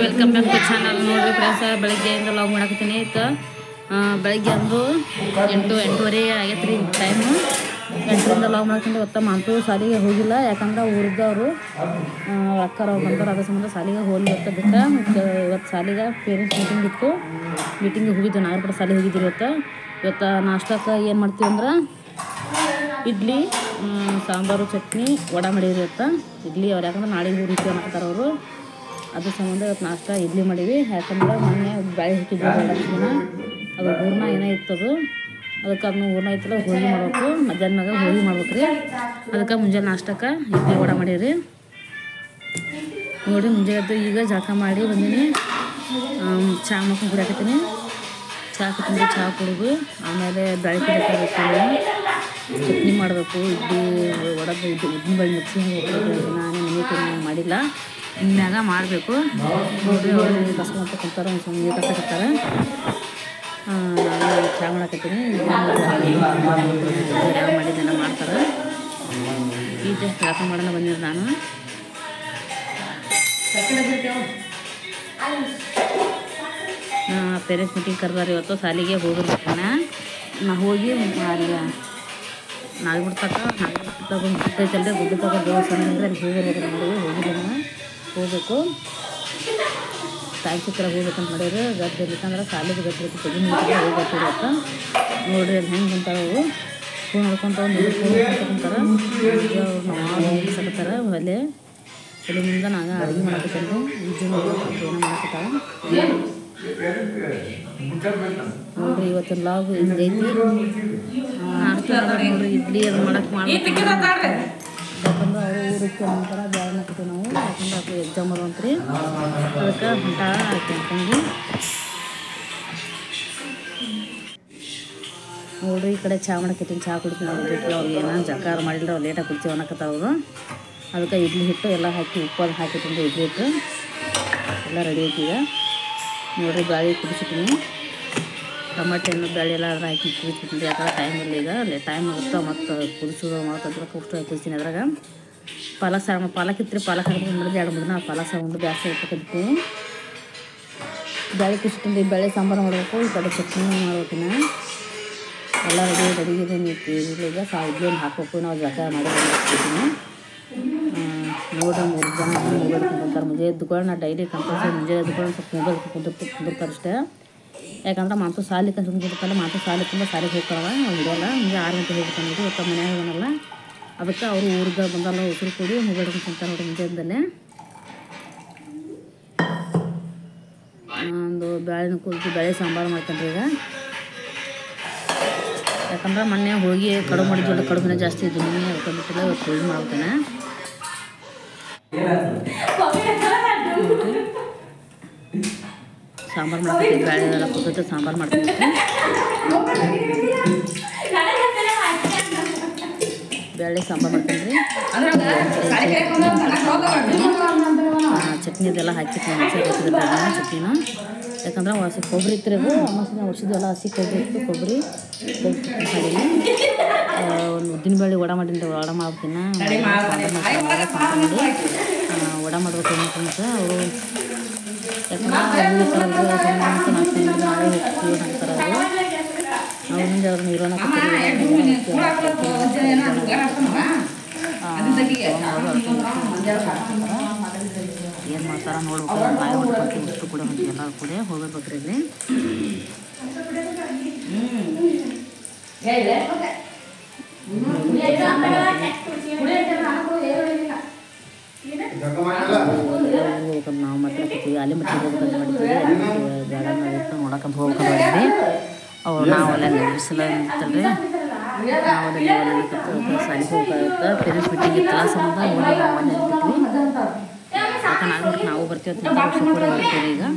Welcome back to channel ನೋಡ್ರಿ friends ಬೆಳಗ್ಗೆಯಿಂದ ಲಾಗ್ ಮಾಡಕತ್ತೀನಿ ಇತ್ತು ಬೆಳಗ್ಗೆ ಅಂದು ಎಂಟು ಎಂಟೂವರೆ ಆಗೈತೆ ರೀ ಟೈಮು ಎಂಟರಿಂದ ಲಾಗ್ ಮಾಡ್ಕೊಂಡು ಒತ್ತ ಮಾತು ಸಾಲಿಗೆ ಹೋಗಿಲ್ಲ ಯಾಕಂದ್ರೆ ಊರಿದ್ದವರು ಅಕ್ಕರ ಅವ್ರು ಬಂದವ್ರು ಅದ್ರ ಸಂಬಂಧ ಸಾಲಿಗೆ ಹೋಗಿ ಇವತ್ತು ಬಿಟ್ಟು ಮತ್ತು ಇವತ್ತು ಸಾಲಿಗೆ ಪೇರೆಂಟ್ಸ್ ಮೀಟಿಂಗ್ ಇತ್ತು ಮೀಟಿಂಗಿಗೆ ಹೋಗಿದ್ದು ನಾಗರಪುರ ಸಾಲಿಗೆ ಹೋಗಿದ್ದೀವಿ ಇವತ್ತು ಇವತ್ತು ನಾಷ್ಟಕ್ಕೆ ಏನು ಮಾಡ್ತೀವಿ ಅಂದ್ರೆ ಇಡ್ಲಿ ಮ್, ಸಾಂಬಾರು ಚಟ್ನಿ ವಡೆ ಮಾಡಿರಿ ಇವತ್ತು ಇಡ್ಲಿ ಅವ್ರು ಯಾಕಂದ್ರೆ ನಾಳೆಗೆ ಊರು ರೀತಿ ಅನ್ನಕತ್ತಾರ ಅವರು ಅದ್ರ ಸಂಬಂಧ ಇವತ್ತು ನಾಷ್ಟ ಇಡ್ಲಿ ಮಾಡೀವಿ ಯಾಕಂದ್ರೆ ಮೊನ್ನೆ ಬ್ಯಾಳೆ ಹಾಕಿದ್ವಿ ಎರಡು ದಿನ ಅದು ಹೂರ್ಣ ಏನೋ ಇತ್ತದು ಅದಕ್ಕೆ ಅದನ್ನ ಹೂರ್ಣ ಇತ್ತಲ್ಲ ಹೋಳಿಗೆ ಮಾಡ್ಬೇಕು ಮಧ್ಯಾಹ್ನ ಮ್ಯಾಗ ಹೋಳಿಗೆ ಮಾಡ್ಬೇಕು ರೀ ಅದಕ್ಕೆ ಮುಂಜಾನೆ ನಾಷ್ಟಕ್ಕೆ ಇಡ್ಲಿ ವಡೆ ಮಾಡೀರಿ ನೋಡಿ ಮುಂಜಾನೆ ಎದ್ದು ಈಗ ಜಳಕ ಮಾಡಿ ಬಂದೀನಿ ಆಮ್, ಚಹಾ ಮಾಡ್ಕೊಂಡು ಕುಡಿಯಾಕತ್ತೀನಿ ಚಹಾ ಕುಟ್ಕೊಂಡು ಚಹಾ ಕುಡಿದು ಆಮೇಲೆ ಬ್ಯಾಳೆ ಕುಡಿಯಕ್ಕೆ ಚಟ್ನಿ ಮಾಡಬೇಕು ಇಡ್ಲಿ ಒಡದು ಇದು ಉದ್ದಿನ ಬೇಳೆ ಮಿಕ್ಸಿ ಹೋಗ್ಬೇಕು ನಾನು ಮನೆ ಕಡೆ ಮಾಡಿಲ್ಲ ಇನ್ಮ್ಯಾಗ ಮಾಡಬೇಕು ನೋಡ್ರಿ ಅವರು ಕಷ್ಟ ಅಂತ ಕುಂತಾರೆ ಒಂದು ಸ್ವಲ್ಪ ನೀರು ಕಟ್ಟಕತ್ತಾರೆ ನಾನು ಚಹಾ ಮಾಡಕತ್ತೀನಿ ಯಾವ ಮಾಡಿದ್ದೆಲ್ಲ ಮಾಡ್ತಾರೆ ಈಗ ಜಸ್ಟ್ ಜಳಕ ಮಾಡೋಣ ಬಂದಿದ್ದು ನಾನು ಪೇರೆಂಟ್ಸ್ ಮೀಟಿಂಗ್ ಕರೆದಾರೆ ಇವತ್ತು ಸಾಲಿಗೆ ಹೋಗಿರ್ಬೇಕು ನಾ ಹೋಗಿ ಅಲ್ಲಿ ನಾಲ್ಕು ತಕ ನಾಲ್ಕು ತಕ ಒಂದು ಗುಡ್ಡ ಐತಲ್ರಿ ಗುಡ್ಡ ತಕ ದೇವಸ್ಥಾನ ಅಂದ್ರೆ ಅಲ್ಲಿ ಹೋಗಿರೋದು ಮಾಡಿ ಹೋಗಿದ್ದೇನೆ ಹೋಗ್ಬೇಕು ತಾಯಿ ಚಿತ್ರ ಹೋಗ್ಬೇಕಂತ ಮಾಡಿದ್ರು ಗದ್ದೆ ಇರ್ಲಿಕ್ಕಂದ್ರೆ ಸಾಲಿಗೆ ಗದ್ದೆ ಇರ್ತಿ ತೆಗಿ ಮುಗಿದ್ರೆ ಹೋಗ್ಬೇಕು ಇವತ್ತು ನೋಡ್ರಿ ಅಲ್ಲಿ ಹೆಂಗೆ ಕುಂತಾವ ಅವು ಫೋನ್ ನೋಡ್ಕೊಂತ ಒಂದು ಫೋನ್ ನೋಡ್ಕೊಂತ ಕುಂತಾರ ಅವ್ರು ಸಕತ್ತಾರ ಒಲೆ ಒಲೆ ಮುಂದೆ ನಾನು ಅಡುಗೆ ಮಾಡಕತ್ತೇನೆ ಈಜು ಏನೋ ಮಾಡಕತ್ತಾಳ ನೋಡ್ರಿ ಇವತ್ತಿನ ಲಾಗ್ ಹಿಂಗೈತಿ ನಾಷ್ಟ ನೋಡ್ರಿ ಇಡ್ಲಿ ಅದು ಮಾಡಕ್ಕೆ ಮಾಡ್ಬೇಕು ಯಾಕಂದ್ರೆ ಅವರು ಊರಿಗೆ ಅಂತಾರ ಬ್ಯಾಳ ಹಾಕ್ತೀವಿ ನಾವು ಯಾಕಂದ್ರೆ ಅದು ಎಕ್ಸಾಮ್ ಅದಂತ್ರಿ ಅದಕ್ಕೆ ಹಂಟ ಹಾಕ್ಯಂತಂದು ನೋಡ್ರಿ ಈ ಕಡೆ ಚಹಾ ಮಾಡಕತ್ತೀನಿ ಚಹಾ ಕುಡಿತೀನಿ ಅವ್ರು ಬಿಟ್ಟು ಅವ್ರಿಗೆ ಏನೋ ಜಕಾರ ಮಾಡಿಲ್ಲ ಅವ್ರು ಲೇಟಾಗಿ ಕುಡ್ತೀವಿ ಅನ್ನಕತ್ತಾವ ಅವರು ಅದಕ್ಕೆ ಇಡ್ಲಿ ಹಿಟ್ಟು ಎಲ್ಲ ಹಾಕಿ ಉಪ್ಪು ಅದು ಹಾಕಿ ತಂದು ಇಡ್ಲಿ ಹಿಟ್ಟು ಎಲ್ಲ ರೆಡಿ ಐತಿ ಈಗ ನೋಡ್ರಿ ಬ್ಯಾಳಿ ಕುದಿಸಿಟ್ಟಿನಿ ಟಮಾಟೆ ಹಣ್ಣು ಬ್ಯಾಳಿ ಎಲ್ಲ ಅದ್ರ ಹಾಕಿ ಕುದಿಸ್ಬಿಟ್ಟಿನಿ ಯಾಕಂದ್ರೆ ಟೈಮ್ ಇಲ್ಲ ಈಗ ಅಲ್ಲಿ ಟೈಮ್ ಆಗುತ್ತೆ ಮತ್ತು ಕುದಿಸೋದು ಮತ್ತು ಅದ್ರ ಕುಷ್ಟು ಕುದಿಸ್ತೀನಿ ಅದ್ರಾಗ ಪಾಲಕ್ ಸಾರು ಪಾಲಕ್ ಇತ್ತು ಪಾಲಕ್ ಹಾಕಿ ಮಾಡಿದ್ರೆ ಎರಡು ಮೂರು ದಿನ ಪಾಲಕ್ ಸಾರು ಒಂದು ಬ್ಯಾಸ ಇಟ್ಕೊಂಡಿರ್ತೀನಿ ಬ್ಯಾಳೆ ಕುದಿಸ್ಕೊಂಡು ಬೇಳೆ ಸಾಂಬಾರು ಮಾಡಬೇಕು ಈ ಕಡೆ ಚಟ್ನಿ ಮಾಡ್ಬೇಕಿನ ಎಲ್ಲ ರೆಡಿ ರೆಡಿಗಿದೆ ನೀವು ಈಗ ಸಾ ಇಡ್ಲಿ ಒಂದು ಹಾಕ್ಬೇಕು ನಾವು ಜಕ ಮಾಡಿ ಬಂದಿರ್ತೀನಿ ನೋಡ್ರಿ ಮೂರು ಜನ ಮೊಬೈಲ್ ಕುಂದಿರ್ತಾರೆ ಮುಂಜೆ ಎದ್ದುಕೊಂಡು ನಾ ಡೈಲಿ ಕಂಪಲ್ಸರಿ ಮುಂಜೆ ಎದ್ದುಕೊಂಡು ಸ್ವಲ್ಪ ಮೊಬೈಲ್ ಕುಂದಿರ್ತು ಕುಂದಿರ್ತಾರೆ ಅಷ್ಟೇ ಯಾಕಂದ್ರೆ ಮಾತು ಸಾಲಿ ಕಂಡು ಕುಂದಿರ್ತಾರಲ್ಲ ಮಾತು ಸಾಲಿ ತುಂಬ ಸಾಲಿಗೆ ಹೋಗ್ತಾವ ಅವ್ರು ಹಿಡಿಯಲ್ಲ ಮುಂಜೆ ಆರು ಗಂಟೆ ಹೋಗ್ತಾನೆ ಇವತ್ತು ಮನ್ಯಾಗ ಇವನಲ್ಲ ಅದಕ್ಕೆ ಅವರು ಊರಿಗೆ ಬಂದಲ್ಲ ಉಸಿರು ಕೂಡಿ ಮೊಬೈಲ್ ಕುಂತಾರೆ ನೋಡಿ ಮುಂಜಾನದಲ್ಲೇ ಒಂದು ಬೇಳೆನ ಕುದಿಸಿ ಬೇಳೆ ಸಾಂಬಾರು ಮಾಡ್ಕೊಂಡ್ರಿ ಈಗ ಯಾಕಂದ್ರೆ ಮೊನ್ನೆ ಹೋಗಿ ಕಡುಬು ಮಾಡಿದ್ವಲ್ಲ ಕಡುಬಿನ ಜಾಸ್ತಿ ಇದ್ದು ನಿನ್ನೆ ಅದಕ್ಕೆ ಬಿಟ್ಟಿಲ್ಲ ಇವತ್ತು ಹೋಗಿ ಮಾಡ್ತೇನೆ ಸಾಂಬಾರು ಮಾಡ್ತೀನಿ ಬೇಳೆ ಎಲ್ಲ ಕುದಿಟ್ಟು ಸಾಂಬಾರು ಮಾಡ್ತೀನಿ ಬೇಳೆ ಸಾಂಬಾರು ಮಾಡ್ತೀನಿ ರೀ ಚಟ್ನಿ ಅದೆಲ್ಲ ಹಾಕಿರ್ತೀನಿ ಮಿಕ್ಸರ್ ಹಾಕಿದ್ರೆ ಚಟ್ನಿನ ಯಾಕಂದ್ರೆ ಹಸಿ ಕೊಬ್ಬರಿ ಇತ್ತು ಅದು ಮಸಿನ ವರ್ಷದೆಲ್ಲ ಹಸಿ ಕೊಬ್ಬರಿ ಇತ್ತು ಕೊಬ್ಬರಿ ಹಾಡಿನಿ ಒಂದು ಉದ್ದಿನ ಬೇಳೆ ವಡ ಮಾಡೀನಿ ವಡ ಮಾಡ್ತೀನಿ ಸಾಂಬಾರು ಮಾಡಿ ಆ, ವಡ ಮಾಡ್ಬೇಕು ಅಂತ ಅವರು ಯಾಕಂದ್ರೆ ನಾಳೆ ಹೋಗ್ತೀವಿ ಅಂತಾರೆ ಅವರು ಅವ್ರಿಂದ ಅವ್ರು ನೀರನ್ನ ಏನು ಮಾಡ್ತಾರ ನೋಡ್ಬೇಕು ಬಾಯಿ ಹೊಡ್ಕೊಳ್ತೀವಿ ಇಷ್ಟು ಕೂಡ ಹೊಂಟಿ ಎಲ್ಲ ಕೂಡ ಹೋಗ್ಬೇಕ್ರಿ ಇಲ್ಲಿ ಹೋಗ್ಬೇಕಂತ ನಾವು ಮತ್ತೆ ಕೂತೀವಿ ಅಲ್ಲಿ ಮತ್ತೆ ಹೋಗ್ಬೇಕಂತ ಮಾಡಿದ್ವಿ ಬೇಡ ನಾವು ನೋಡಕ್ಕಂತ ಹೋಗ್ಬೇಕಂತ ಮಾಡಿದ್ವಿ ಅವ್ರು ನಾವು ಅಲ್ಲ ಬಿಸಿಲ ಅಂತಲ್ರಿ ನಾವು ಅಲ್ಲಿ ಸಾಲಿಗೆ ಹೋಗ್ಬೇಕಾಗುತ್ತೆ ಪೇರೆಂಟ್ಸ್ ಮೀಟಿಂಗ್ ಇತ್ತಲ್ಲ ಸಂಬಂಧ ಹೋಗಿ ನಾವು ಅಲ್ಲಿ ಬಿಟ್ವಿ ಯಾಕೆ ನಾಲ್ಕು ನಾವು ಬರ್ತೀವಿ ಅಂತ ನಮ್ಮ ಕೂಡ ಹೋಗ್ತೀವಿ ಈಗ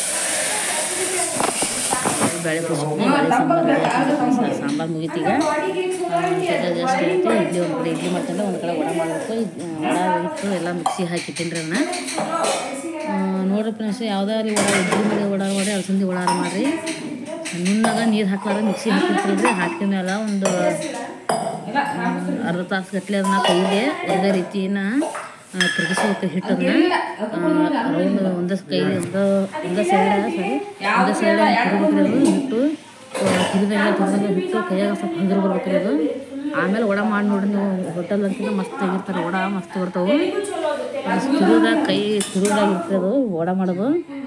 ಬೇಳೆ ಕುದಿಸ್ಬಿಟ್ಟು ಬೇಳೆ ಸಾಂಬಾರು ಬೇಳೆ ಹಾಕಿದ್ರೆ ಸಾಂಬಾರು ಮುಗೀತೀಗ ಜಾಸ್ತಿ ಐತಿ ಇಡ್ಲಿ ಒಂದು ಕಡೆ ಇಡ್ಲಿ ಮಾಡ್ಕೊಂಡು ಒಂದು ಕಡೆ ವಡ ಮಾಡಬೇಕು ವಡ ಇಟ್ಟು ಎಲ್ಲ ಮಿಕ್ಸಿ ಹಾಕಿಟ್ಟಿನಿ ರೀ ಅದನ್ನ ನೋಡ್ರಿ ಫ್ರೆಂಡ್ಸ್ ಯಾವ್ದಾರು ವಡ ಇಡ್ಲಿ ಮಾಡಿ ವಡ ಮಾಡಿ ಅಲಸಂದಿ ವಡ ಮಾಡಿರಿ ನುಣ್ಣಗ ನೀರು ಹಾಕ್ಲಾರ ಮಿಕ್ಸಿ ಹಾಕಿರ್ತೀರಿ ಹಾಕಿದ್ಮೇಲೆ ಒಂದು ಹ್ಮ್, ಅರ್ಧ ತಾಸು ಗಟ್ಟಲೆ ಅದನ್ನ ಕೈಲಿ ಒಂದೇ ರೀತಿನ ತಿರುಗಿಸ್ಬೇಕು ಹಿಟ್ಟನ್ನ ರೌಂಡ್ ಒಂದೇ ಕೈ ಒಂದು ಒಂದೇ ಸೈಡ ಸಾರಿ ಒಂದೇ ಸೈಡ ತಿರುಗಬೇಕು ಹಿಟ್ಟು ತಿರುದಂಗೆ ತಿರುದಂಗೆ ಹಿಟ್ಟು ಕೈಯಾಗ ಸ್ವಲ್ಪ ಹಂಗರು ಬರ್ಬೇಕು ಅದು ಆಮೇಲೆ ವಡ ಮಾಡಿ ನೋಡಿ ನೀವು ಹೋಟೆಲ್ ಅಂತಿದ್ರೆ ಮಸ್ತ್ ಆಗಿರ್ತಾರೆ ವಡ ಮಸ್ತ್ ಬರ್ತಾವೆ ತಿರುದಾಗ ಕೈ ತಿರುದಾಗ ಇರ್ತದೆ ಅದು ವಡ ಮಾಡೋದು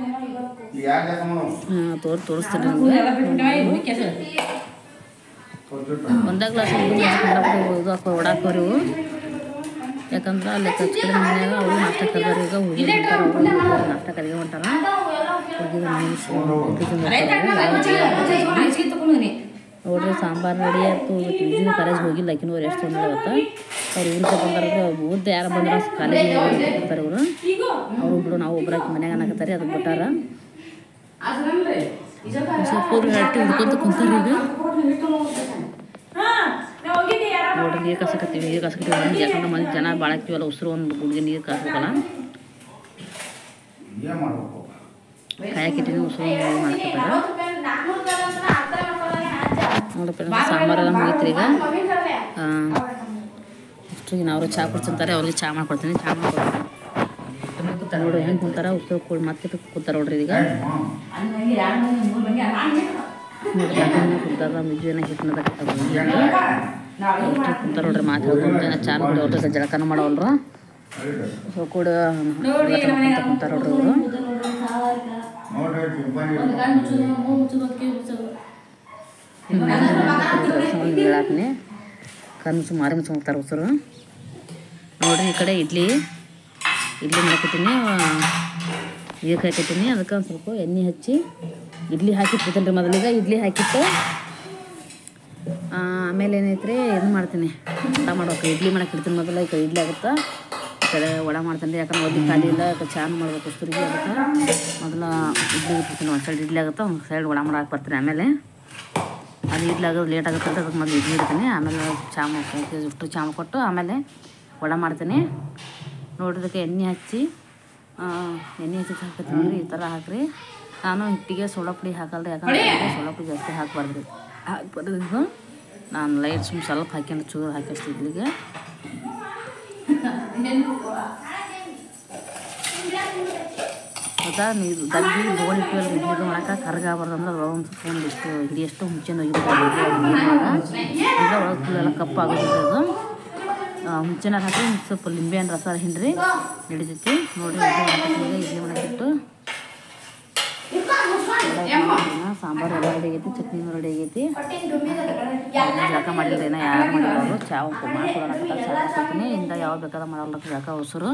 ಹಾಂ ತೋರ್ ತೋರಿಸ್ತೀನಿ ನಿಮ್ಗೆ ಒಂದೇ ಗ್ಲಾಸ್ ಇದು ಹಾಕೋ ವಡ ಹಾಕೋರಿ ಇವು ಯಾಕಂದ್ರೆ ಅಲ್ಲಿ ಕಚ್ ಕಡೆ ಮನ್ಯಾಗ ಅವರು ನಾಷ್ಟ ಕರ್ದಾರ ಈಗ ಹುಡುಗಿ ಹೊಂಟಾರ ಅವರು ನಾಷ್ಟ ಕರಿಗೆ ಹೊಂಟಾರ ನೋಡ್ರಿ ಸಾಂಬಾರು ರೆಡಿ ಆಯ್ತು ವಿಜುನ ಕಾಲೇಜ್ ಹೋಗಿಲ್ಲ ಆಕಿನೂ ಎಷ್ಟು ತೊಂದರೆ ಅವತ್ತ ಅವ್ರು ಊರಿಗೆ ಬಂದಾರ ಓದ್ ಯಾರು ಬಂದ್ರ ಕಾಲೇಜ್ ಬರ್ತಾರೆ ಇವರು ಅವ್ರು ಬಿಡು ನಾವು ಒಬ್ಬರಾಕಿ ಮನ್ಯಾಗ ಅನ್ನಕತ್ತಾರೆ ಅದಕ್ಕೆ ಬಿಟ್ಟಾರ ಸ್ವಲ್ಪ ಹೋಗಿ ಹಟ್ಟಿ ಹುಡ್ಕೊಂತ ಕುಂತಾರ ಈಗ ನೋಡ್ರಿ ನೀರು ಕಾಸಕತ್ತೀವಿ ನೀರು ಕಾಸಕತ್ತೀವಿ ಮಂದಿ ಯಾಕಂದ್ರೆ ಮಂದಿ ಜನ ಭಾಳ ಆಗ್ತೀವಲ್ಲ ಉಸಿರು ಒಂದು ಗುಡ್ಗೆ ನೀರು ಕಾಸ್ಬೇಕಲ್ಲ ಕಾಯಕ್ಕಿಟ್ಟಿನ ಉಸಿರು ಮಾಡ್ಕೊತಾರ ನೋಡಿ ಫ್ರೆಂಡ್ಸ್ ಸಾಂಬಾರೆಲ್ಲ ಮುಗೀತ್ರಿ ಈಗ ಇಷ್ಟು ನಾವು ಚಹಾ ಕುಡ್ಸಂತಾರೆ ಅವ್ರಿಗೆ ಚಹಾ ಮಾಡ್ಕೊಡ್ತೀನಿ ಚಹಾ ಮಾಡ್ಕೊಡ್ತೀನಿ ನೋಡ್ರಿ ಹೆಂಗೆ ಕುಂತಾರ ಉಸಿರು ಕೂಡಿ ಮತ್ತೆ ಕೂತಾರ ನೋಡ್ರಿ ಈಗ ನೋಡ್ರಿ ಕುಂತಾರ ಮಿಜುವಿನ ಹಿಟ್ಟಿನದ ಕುಂತಾರ ನೋಡ್ರಿ ಮಾತಾಡ್ಕೊಂಡು ಚಹಾ ನೋಡಿ ಅವ್ರಿಗೆ ಜಳಕನ ಮಾಡವಲ್ರು ಸೊ ಕೂಡ ಕುಂತಾರ ನೋಡ್ರಿ ಅವರು ಹೇಳಾಕ್ನೆ ಕನ್ಸು ಮಾರಿ ಮುಚ್ಕೊಂತಾರೆ ಉಸಿರು ನೋಡ್ರಿ ಈ ಕಡೆ ಇಡ್ಲಿ ಇಡ್ಲಿ ಮಾಡಕತ್ತೀನಿ ನೀರು ಹಾಕತ್ತೀನಿ ಅದಕ್ಕೆ ಒಂದು ಸ್ವಲ್ಪ ಎಣ್ಣೆ ಹಚ್ಚಿ ಇಡ್ಲಿ ಹಾಕಿಟ್ಟಿರ್ತೇನೆ ರೀ ಮೊದಲಿಗೆ ಇಡ್ಲಿ ಹಾಕಿಟ್ಟು ಆಮೇಲೆ ಏನೈತ್ರಿ ಇದು ಮಾಡ್ತೀನಿ ಊಟ ಮಾಡ್ಬೇಕು ಇಡ್ಲಿ ಮಾಡಕ್ಕೆ ಇಡ್ತೀನಿ ಮೊದಲು ಈ ಕಡೆ ಇಡ್ಲಿ ಆಗುತ್ತೆ ಈ ಕಡೆ ವಡ ಮಾಡ್ತೀನಿ ರೀ ಯಾಕಂದ್ರೆ ಒದ್ದಿ ಖಾಲಿ ಇಲ್ಲ ಚಾನ್ ಮಾಡ್ಬೇಕು ಉಸ್ತರಿಗೆ ಅದಕ್ಕೆ ಮೊದಲು ಇಡ್ಲಿ ಇಟ್ಟಿರ್ತೀನಿ ಒಂದು ಸೈಡ್ ಇಡ್ಲಿ ಆಗುತ್ತೆ ಒಂದು ಸೈಡ್ ವಡ ಮಾಡಕ್ಕೆ ಬರ್ತೀನಿ ಆಮೇಲೆ ಅದು ಇಡ್ಲಿ ಆಗೋದು ಲೇಟ್ ಆಗುತ್ತೆ ಅಂತ ಅದಕ್ಕೆ ಮೊದಲು ಇಡ್ಲಿ ಇಡ್ತೀನಿ ಆಮೇಲೆ ಚಾ ಮಾಡ್ಕೊಂಡು ಇಷ್ಟು ಚಾ ಕೊಟ್ಟು ಆಮೇಲೆ ವಡ ಮಾಡ್ತೀನಿ ನೋಡಿದಕ್ಕೆ ಎಣ್ಣೆ ಹಚ್ಚಿ ಎಣ್ಣೆ ಹಚ್ಚಿ ಹಾಕತ್ತೀನಿ ರೀ ಈ ಥರ ಹಾಕ್ರಿ ನಾನು ಹಿಟ್ಟಿಗೆ ಸೋಡಾ ಪುಡಿ ಹಾಕಲ್ರಿ ಯಾಕಂದ್ರೆ ಸೋಡಾ ಪುಡಿ ಜಾಸ್ತಿ ಹಾಕಬಾರ್ದು ರೀ ಹಾಕ್ಬಾರ್ದು ಇದು ನಾನು ಲೈಟ್ ಸುಮ್ಮನೆ ಸ್ವಲ್ಪ ಹಾಕ್ಯಂಡು ಚೂರು ಹಾಕಿಸ್ತು ಇಡ್ಲಿಗೆ ಹೌದಾ ನೀವು ದಗ್ಗಿ ಬೋಳಿಟ್ಟಿವಲ್ಲ ಇದು ಮಾಡಕ್ಕೆ ಕರ್ಗಾಗ್ಬಾರ್ದು ಅಂದ್ರೆ ಅದ್ರೊಳಗೆ ಒಂದು ಸ್ವಲ್ಪ ಒಂದಿಷ್ಟು ಹಿಡಿಯಷ್ಟು ಮುಂಚೆ ಒಗಿಬೇಕು ಅಂದ್ರೆ ಒಳಗೆ ಫುಲ್ ಎಲ್ಲ ಕಪ್ಪು ಆಗೋದಿಲ್ಲ ಅದು ಮುಂಚೆನ ಹಾಕಿ ಒಂದ್ ಸ್ವಲ್ಪ ಲಿಂಬೆಹಣ್ಣು ರಸ ಹಿಂಡ್ರಿ ಹಿಡಿತೈತಿ ನೋಡಿರಿ ಇಡ್ಲಿ ಇಡ್ಲಿ ಮಾಡಕ್ಕಿಟ್ಟು ಸಾಂಬಾರು ಎಲ್ಲ ರೆಡಿ ಆಗೈತಿ ಚಟ್ನಿನೂ ರೆಡಿ ಆಗೈತಿ ಜಳಕ ಮಾಡಿಲ್ಲ ಏನೋ ಯಾರು ಮಾಡಿರೋರು ಚಾ ಮಾಡ್ಕೊಡೋಣ ಚಾ ಮಾಡ್ಕೊತೀನಿ ಇಂದ ಯಾವ ಬೇಕಾದ ಮಾಡಲ್ಲ ಜಳಕ ಉಸಿರು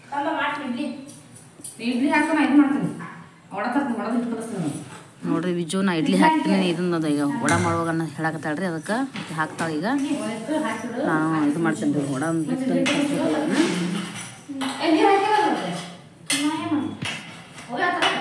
ಇಡ್ಲಿ ಹಾಕೊಂಡು ಇದು ಮಾಡ್ತೀನಿ ಒಡ ತರ್ತೀನಿ ಒಡದ ಇಟ್ಟು ಕಳಿಸ್ತೀನಿ ನೋಡ್ರಿ ವಿಜು ನಾ ಇಡ್ಲಿ ಹಾಕ್ತೀನಿ ಇದನ್ನ ಈಗ ವಡ ಮಾಡುವಾಗ ಹೇಳಕತ್ತಾಳ್ರಿ ಅದಕ್ಕೆ ಹಾಕ್ತಾಳೆ ಈಗ ನಾನು ಇದು ಮಾಡ್ತೀನಿ ರೀ ವಡ ಒಂದು ಹಿಟ್ಟು ಕಲ್ಸ್ಬೇಕಲ್ಲ ಅದನ್ನ. ಏ ನೀರು ಹಾಕಿರಲ್ಲ ಮತ್ತೆ? ನಾ ಏನ್ ಮಾಡ್ಲಿ? ಹೋಗಿ ಆ ತರ.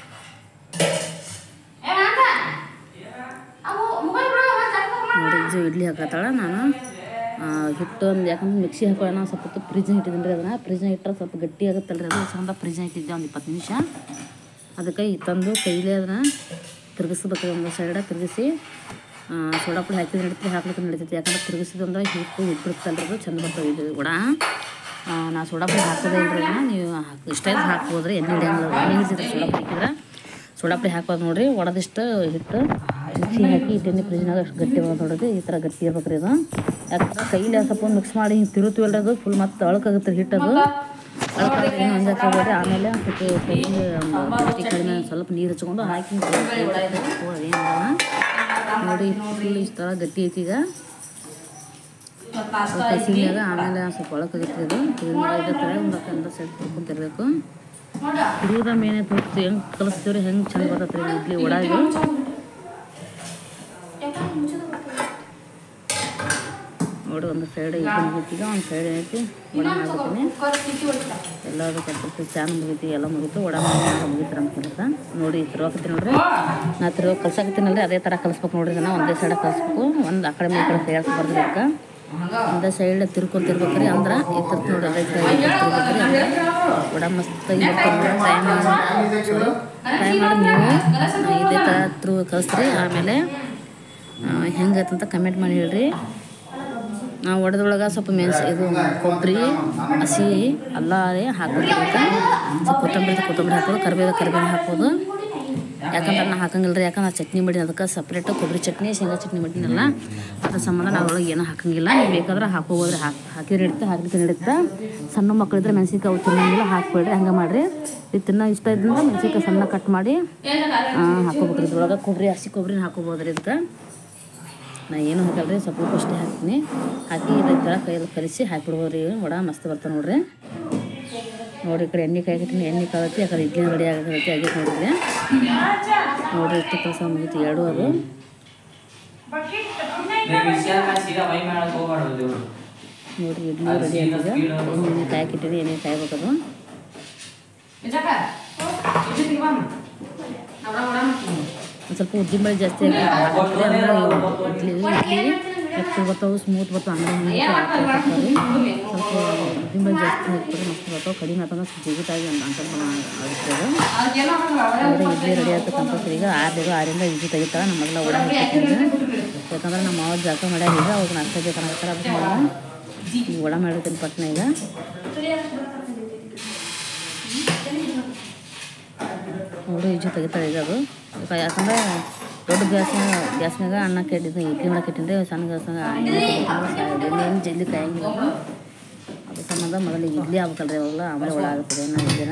ಏ ಮಾತ? ಅವು ಮೊಬೈಲ್ ಬಿಡು, ಒಂದ್ ಸ್ವಲ್ಪ ಮಾಡು. ನೋಡಿ ವಿಜು ಇಡ್ಲಿ ಹಾಕತ್ತಾಳ ನಾನು ಆ, ಹಿಟ್ಟು ಒಂದು ಯಾಕಂದ್ರೆ ಮಿಕ್ಸಿ ಹಾಕೋಣ ಸ್ವಲ್ಪ ಹೊತ್ತು ಫ್ರಿಜ್ನ ಇಟ್ಟಿದ್ದೀನಿ ರೀ ಅದನ್ನು ಫ್ರಿಜ್ನ ಇಟ್ಟರೆ ಸ್ವಲ್ಪ ಗಟ್ಟಿ ಆಗುತ್ತಲ್ಲ ರೀ ಅದು ಸಂದ ಫ್ರಿಜ್ನ ಇಟ್ಟಿದ್ದೆ ಒಂದು ಇಪ್ಪತ್ತು ನಿಮಿಷ ಅದಕ್ಕೆ ಈ ತಂದು ಕೈಲೇ ಅದನ್ನು ತಿರುಗಿಸ್ಬೇಕು ಒಂದು ಸೈಡ ತಿರುಗಿಸಿ ಸೋಡಾ ಪುಡಿ ಹಾಕಿದ್ರೆ ನಡೀತದೆ ಹಾಕ್ಲಿಕ್ಕೆ ನಡೀತೈತಿ ಯಾಕಂದ್ರೆ ತಿರುಗಿಸಿದಂದ್ರೆ ಹಿಟ್ಟು ಹಿಟ್ಟಿರ್ತಲ್ಲ ಅದು ಚಂದ ಬರ್ತವೆ ಇದು ಕೂಡ ಆ, ನಾ ಸೋಡಾ ಪುಡಿ ಹಾಕೋದೇ ಇಲ್ರಿ ಅದನ್ನ ನೀವು ಹಾಕಿ ಇಷ್ಟ ಇದ್ರೆ ಹಾಕ್ಬೋದ್ರಿ ಎಣ್ಣೆ ಹಿಡಿಯಂಗಿಲ್ಲ ಎಣ್ಣೆ ಹಿಡಿಸಿದ್ರೆ ಸೋಡಾ ಪುಡಿ ಹಾಕಿದ್ರೆ ಸೋಡಾ ಪುಡಿ ಹಾಕ್ಬೋದು ನೋಡ್ರಿ ಒಡದಿಷ್ಟು ಹಿಟ್ಟು ಮಿಕ್ಸಿ ಹಾಕಿ ಇಟ್ಟೆಣ್ಣೆ ಫ್ರಿಜ್ನಾಗ ಅಷ್ಟು ಗಟ್ಟಿ ಬಂದು ನೋಡಿದ್ರೆ ಈ ಥರ ಗಟ್ಟಿ ಇರ್ಬೇಕು ರೀ ಇದು ಯಾಕಂದ್ರೆ ಕೈಲಿ ಒಂದ್ ಸ್ವಲ್ಪ ಮಿಕ್ಸ್ ಮಾಡಿ ಹಿಂಗೆ ತಿರುತ್ತೀವಲ್ಲ ಅದು ಫುಲ್ ಮತ್ತೆ ಅಳಕಾಗುತ್ತೆ ಹಿಟ್ಟು ಅದು ಅಳಕಾದ್ರೆ ಏನು ಅಂಜಕ್ಕೆ ಹೋಗ್ಬೇಡ್ರಿ ಆಮೇಲೆ ಒಂದು ಸ್ವಲ್ಪ ಕೈ ಒಂದು ಗಟ್ಟಿ ಕಡಿಮೆ ಒಂದ್ ಸ್ವಲ್ಪ ನೀರು ಹಚ್ಕೊಂಡು ಹಾಕಿ ಅದೇನಿಲ್ಲ ನೋಡಿ ಫುಲ್ ಇಷ್ಟು ಥರ ಗಟ್ಟಿ ಐತಿ ಈಗ ಸ್ವಲ್ಪ ಅಷ್ಟ ಕಸಿನ್ಯಾಗ ಆಮೇಲೆ ಒಂದ್ ಸ್ವಲ್ಪ ಒಳಕಾಗುತ್ತೆ ಇದು ಇದನ್ನ ಇದೇ ಥರ ಒಂದು ಕಂದ ಸೈಡ್ ಕುರ್ಕೊಂತಿರ್ಬೇಕು ನೋಡು. ಕುಡಿಯೋದ ಮೇನೆ ತೋರಿಸ್ತೀವಿ ಹೆಂಗೆ ಕಲಿಸ್ತೀವ್ರಿ ಹೆಂಗೆ ಚಂದ ಬರ್ತೈತೆ ರೀ ಇಡ್ಲಿ ವಡ ಇದು ಯಾಕಂದ್ರೆ ಮುಚ್ಚೋದು ಗೊತ್ತಿಲ್ಲ. ನೋಡಿ ಒಂದು ಸೈಡ್ ಇದು ಮುಗೀತೀಗ ಒಂದು ಸೈಡ್ ಏನೈತಿ ವಡ ಮಾಡ್ಬಿಡ್ತೀನಿ ಕುಕ್ಕರ್ ಕಿಚ್ಚು ಹೊಡಿತಾ. ಎಲ್ಲದು ಕಟ್ಟಿಸಿ ಚಾನ್ ಮುಗೀತಿ ಎಲ್ಲ ಮುಗೀತು ವಡ ಮಾಡಿ ಮುಗೀತು ನಮ್ಮ ಕೆಲಸ ನೋಡಿ ತಿರ್ವಾಕತ್ತೀನಿ ನೋಡ್ರಿ ನಾ ತಿರ್ವಾಗ ಕಲ್ಸಾಕತ್ತೀನಲ್ರಿ ಅದೇ ಥರ ಕಲಿಸ್ಬೇಕು ನೋಡ್ರಿ ಇದನ್ನ ಒಂದೇ ಸೈಡ್ ಕಲಿಸ್ಬೇಕು ಒಂದು ಆ ಕಡೆ ಈ ಕಡೆ ಸೇರ್ಸಿ ಬರ್ಬೇಕು ಹಂಗ. ಒಂದೇ ಸೈಡ್ ತಿರ್ಕೊಂತಿರ್ಬೇಕ್ರಿ ಅಂದ್ರೆ ಈ ಥರ ನೋಡಿ ಅದೇ ಸೈಡ್ ತಿರ್ಬೇಕ್ರಿ ಅಂದ್ರೆ ವಡ ಮಸ್ತಾಗಿ ಬರ್ತದೆ ಟೈಮ್ ಟ್ರೈ ಮಾಡಿ ನೀವು ಇದೇ ಥರ ತ್ರೂ ಕಲಿಸ್ರಿ ಆಮೇಲೆ ಹೆಂಗೈತಂತ ಕಮೆಂಟ್ ಮಾಡಿ ಹೇಳ್ರಿ ನಾವು ಒಡೆದೊಳಗೆ ಸ್ವಲ್ಪ ಮೆಣಸು ಇದು ಕೊಬ್ಬರಿ ಹಸಿ ಅಲ್ಲ ಹಾಕ್ಬೇಕು ಸ್ವಲ್ಪ ಕೊತ್ತಂಬರಿ ಇದ್ರೆ ಕೊತ್ತಂಬರಿ ಹಾಕೋದು ಕರಿಬೇವು ಕರಿಬೇವು ಹಾಕೋದು ಯಾಕಂದ್ರೆ ನಾ ಹಾಕಂಗಿಲ್ಲ ರೀ ಯಾಕಂದ್ರೆ ಚಟ್ನಿ ಮಾಡಿ ಅದಕ್ಕೆ ಸಪ್ರೇಟು ಕೊಬ್ಬರಿ ಚಟ್ನಿ ಶೇಂಗಾ ಚಟ್ನಿ ಮಾಡಿನಲ್ಲ ಅದ್ರ ಸಂಬಂಧ ನಾವು ಒಳಗೆ ಏನೂ ಹಾಕಂಗಿಲ್ಲ ನೀವು ಬೇಕಾದ್ರೆ ಹಾಕೋಬೋದ್ರಿ ಹಾಕಿ ಹಾಕಿದ್ರೆ ನಡೀತಾ ಹಾಕಿದ್ರೆ ನಡೀತಾ ಸಣ್ಣ ಮಕ್ಕಳಿದ್ರೆ ಮೆಣಸಿನ್ಕಾಯಿ ಅವು ತಿನ್ನಂಗಿಲ್ಲ ಹಾಕ್ಬೇಡ್ರಿ ಹಂಗೆ ಮಾಡಿರಿ ಇದು ತಿನ್ನೋ ಇಷ್ಟ ಇದ್ದಂದ್ರೆ ಮೆಣಸಿನ್ಕಾಯಿ ಸಣ್ಣ ಕಟ್ ಮಾಡಿ ಹಾಕೋಬೇಕ್ರಿ ಇದ್ರೊಳಗೆ ಕೊಬ್ಬರಿ ಹಸಿ ಕೊಬ್ಬರಿನ ಹಾಕೋಬೋದ್ರಿ ಇದಕ್ಕೆ ನಾ ಏನು ಹಾಕಲ್ರಿ ಸ್ವಲ್ಪ ಉಪ್ಪು ಅಷ್ಟೇ ಹಾಕ್ತೀನಿ ಹಾಕಿ ಇದರ ಕೈಯಲ್ಲಿ ಕಲಿಸಿ ಹಾಕಿಬಿಡ್ಬೋದ್ರಿ ವಡ ಮಸ್ತ್ ಬರ್ತಾವೆ ನೋಡ್ರಿ ನೋಡ್ರಿ ಈ ಕಡೆ ಎಣ್ಣೆ ಕಾಯ್ಕಿಟ್ಟಿನಿ ಎಣ್ಣೆ ಕಾಳತಿ ಆ ಕಡೆ ಇಡ್ಲಿ ರೆಡಿ ಆಗತ್ತೆ ಆಗೈತೆ ನೋಡಿದ್ರೆ ನೋಡ್ರಿ ಇಷ್ಟು ಕೆಲಸ ಮುಗೀತು ಎರಡು ಅದು ನೋಡ್ರಿ ಇಡ್ಲಿ ರೆಡಿ ಆಗಿದೆ ಎಣ್ಣೆ ಕಾಯ್ಕಿಟ್ಟಿನಿ ಎಣ್ಣೆ ಕಾಯ್ಬೇಕದು ಒಂದು ಸ್ವಲ್ಪ ಉದ್ದಿನ ಬೇಳೆ ಜಾಸ್ತಿ ಹಾಕಿದ್ರೆ ಅಂದ್ರೆ ಇಡ್ಲಿ ಇಡ್ಲಿ ಮೆತ್ತಗೆ ಬರ್ತಾವೆ ಸ್ಮೂತ್ ಬರ್ತಾವೆ ಅಂದ್ರೆ ಹಾಕ್ತಾರೆ ಸ್ವಲ್ಪ ಉದ್ದಿನ ಬೇಳೆ ಜಾಸ್ತಿ ಹಾಕ್ತಾರೆ ಮಸ್ತ್ ಬರ್ತಾವೆ ಕಡಿಮೆ ಆತಂದ್ರೆ ಸ್ವಲ್ಪ ಜಿಗುಟಾಗಿ ಅಂತ ಆಗುತ್ತೆ ಅದು ನೋಡಿ ಇಡ್ಲಿ ರೆಡಿ ಆಯ್ತು ಕಂಪಲ್ಸರಿ ಈಗ ಆರಿದ್ರು ಆರಿಂದ ಇಡ್ಲಿ ತೆಗಿತಾಳೆ ನಮ್ಮೆಲ್ಲ ಓಡ ಹಾಕಿರ್ತೀನಿ ಯಾಕಂದ್ರೆ ನಮ್ಮ ಮಾವ ಜಾಕ ಮಾಡ್ಯಾರ ಈಗ ಅವ್ರಿಗೆ ನಾಷ್ಟ ಬೇಕಾಗ್ತಾರೆ ಅದಕ್ಕೆ ನಾನು ಈಗ ಒಡ ಮಾಡಿರ್ತೀನಿ ಪಟ್ನ ಈಗ ನೋಡಿ ಈಜು ತೆಗಿತಾಳೆ ಈಗ ಅದು ಈಗ ಯಾಕಂದ್ರೆ ದೊಡ್ಡ ಗ್ಯಾಸ್ನಾಗ ಗ್ಯಾಸ್ನಾಗ ಅನ್ನ ಕೆಟ್ಟಿದ್ದು ಇಡ್ಲಿ ಮಾಡಕ್ಕೆ ಇಟ್ಟಿದ್ರೆ ಸಣ್ಣ ಗ್ಯಾಸ್ನಾಗ ಏನು ಜಲ್ದಿ ಕಾಯಂಗಿಲ್ಲ ಅದು. ಅದ್ರ ಸಂಬಂಧ ಮೊದಲಿಗೆ ಇಡ್ಲಿ ಆಗ್ಬೇಕಲ್ರಿ ಅವೆಲ್ಲ ಆಮೇಲೆ ಒಳ ಆಗುತ್ತದೆ ಅನ್ನೋ ಇಡ್ಲಿನ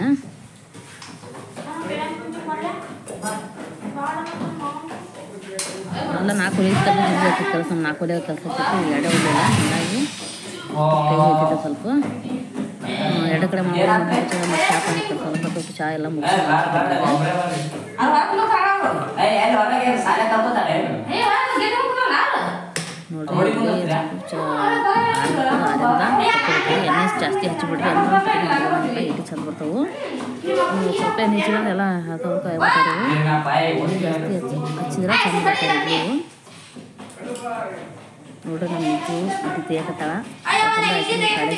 ಎಲ್ಲ ನಾಲ್ಕು ಒಲೆ ಇತ್ತು ಜಲ್ದಿ ಆಗ್ತಿತ್ತು ಕೆಲಸ ನಾಲ್ಕು ಒಲೆ ಕೆಲಸ ಇತ್ತು ಎರಡೇ ಒಲೆಲ್ಲ ಹಂಗಾಗಿ ಕೈ ಹೋಯ್ತಿತ್ತು ಸ್ವಲ್ಪ ಹ್ಮ್, ಎರಡು ಕಡೆ ಮಾಡಿ ಮತ್ತೆ ಚಾ ಪಾನಿ ಸ್ವಲ್ಪ ಸ್ವಲ್ಪ ಚಾ ಎಲ್ಲ ಮುಗಿಸಿ ನೋಡ್ರಿ ಇಡ್ಲಿ ಸ್ವಲ್ಪ ಚಾ ಆರಿಂದ ಎಣ್ಣೆ ಜಾಸ್ತಿ ಹಚ್ಚಿಬಿಡ್ರಿ ಅಂದ್ರೆ ಇಡ್ಲಿ ಚಂದ ಬರ್ತಾವೆ ಹ್ಮ್, ಸ್ವಲ್ಪ ಎಣ್ಣೆ ಹಚ್ಚಿದ್ರೆ ಎಲ್ಲ ಹಾಕೋಬೇಕು ಎಣ್ಣೆ ಜಾಸ್ತಿ ಹಚ್ಚಿ ಹಚ್ಚಿದ್ರೆ ಚಂದ ಬರ್ತಾವೆ ಇಡ್ಲಿವು ನೋಡ್ರಿ ನಮ್ಮ ಇದ್ದು ಇಡ್ಲಿ ತೇಕತ್ತಾಳ ಯಾಕಂದ್ರೆ ಆಕಿ ಕಾಳೆ